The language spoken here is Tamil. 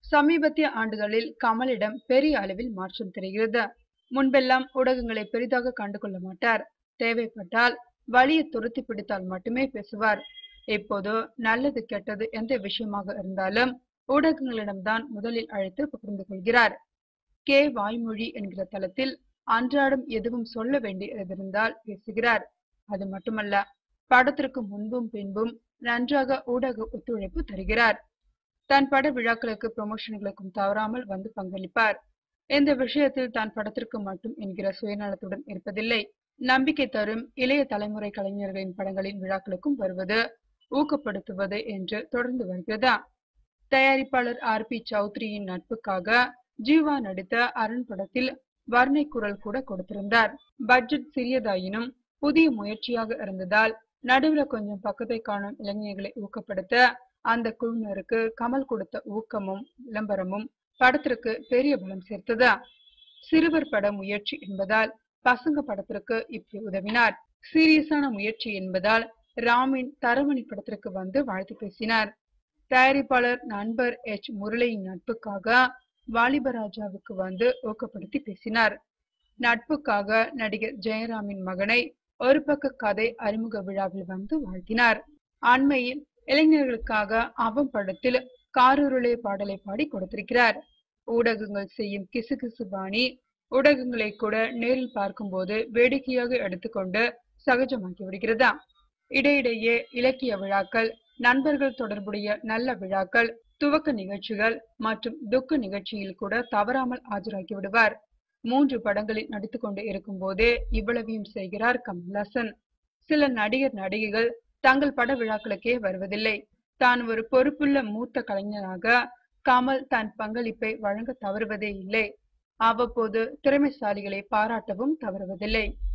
சமீபத்திய ஆண்டுகளில் கமலிடம் பெரிய அளவில் மாற்றம் தெரிகிறது முன்பெல்லாம் ஊடகங்களை பெரிதாக கண்டுகொள்ள மாட்டார் தேவைப்பட்டால் வழியை துரத்தி பிடித்தால் மட்டுமே பேசுவார் இப்போது நல்லது கெட்டது எந்த விஷயமாக இருந்தாலும் ஊடகங்களிடம்தான் முதலில் அழைத்து பகிர்ந்து கொள்கிறார் கே வாய்மொழி என்கிற தளத்தில் அன்றாடம் எதுவும் சொல்ல வேண்டியதிருந்தால் பேசுகிறார் அது மட்டுமல்ல படத்திற்கு முன்பும் பின்பும் நன்றாக ஊடக ஒத்துழைப்பு தருகிறார் தன் பட விழாக்களுக்கு ப்ரமோஷன்களுக்கும் தவறாமல் வந்து பங்களிப்பார் இந்த விஷயத்தில் தான் படத்திற்கு மட்டும் என்கிற சுயநலத்துடன் இருப்பதில்லை நம்பிக்கை தரும் இளைய தலைமுறை கலைஞர்களின் படங்களின் விழாக்களுக்கும் வருவது ஊக்கப்படுத்துவது என்று தொடர்ந்து வருகிறதா தயாரிப்பாளர் ஆர் பி சௌத்ரியின் நட்புக்காக ஜீவா நடித்த அரண் படத்தில் வர்ணை குரல் கூட கொடுத்திருந்தார் பட்ஜெட் சிறியதாயினும் புதிய முயற்சியாக இருந்ததால் நடுவுல கொஞ்சம் பக்கத்தை காணும் இளைஞர்களை ஊக்கப்படுத்த அந்த குழுவினருக்கு கமல் கொடுத்த ஊக்கமும் விளம்பரமும் படத்திற்கு பெரிய பலம் சேர்த்ததா சிறுவர் பட முயற்சி என்பதால் பசங்க படத்திற்கு இப்படி உதவினார் சீரியஸான முயற்சி என்பதால் ராமின் தரமணி படத்திற்கு வந்து வாழ்த்து பேசினார் தயாரிப்பாளர் நண்பர் எச் முரளியின் நட்புக்காக வாலிபராஜாவுக்கு வந்து ஊக்கப்படுத்தி பேசினார் நட்புக்காக நடிகர் ஜெயராமின் மகனை ஒரு பக்க கதை அறிமுக விழாவில் வந்து வாழ்த்தினார் அண்மையில் இளைஞர்களுக்காக அவன் படத்தில் காரூருளே பாடலை பாடி கொடுத்திருக்கிறார் ஊடகங்கள் செய்யும் கிசுகிசு பாணி ஊடகங்களை கூட நேரில் பார்க்கும்போது வேடிக்கையாக எடுத்துக்கொண்டு சகஜமாக்கி விடுகிறதா இடையிடையே இலக்கிய விழாக்கள் நண்பர்கள் தொடர்புடைய நல்ல விழாக்கள் துவக்க நிகழ்ச்சிகள் மற்றும் துக்க நிகழ்ச்சியில் கூட தவறாமல் ஆஜராகி விடுவார் மூன்று படங்களில் நடித்துக் கொண்டு இருக்கும் போதே இவ்வளவையும் செய்கிறார் கமல்ஹாசன் சில நடிகர் நடிகைகள் தங்கள் பட விழாக்களுக்கே வருவதில்லை தான் ஒரு பொறுப்புள்ள மூத்த கலைஞராக கமல் தன் பங்களிப்பை வழங்க தவறுவதே இல்லை அவ்வப்போது திறமைசாலிகளை பாராட்டவும் தவறுவதில்லை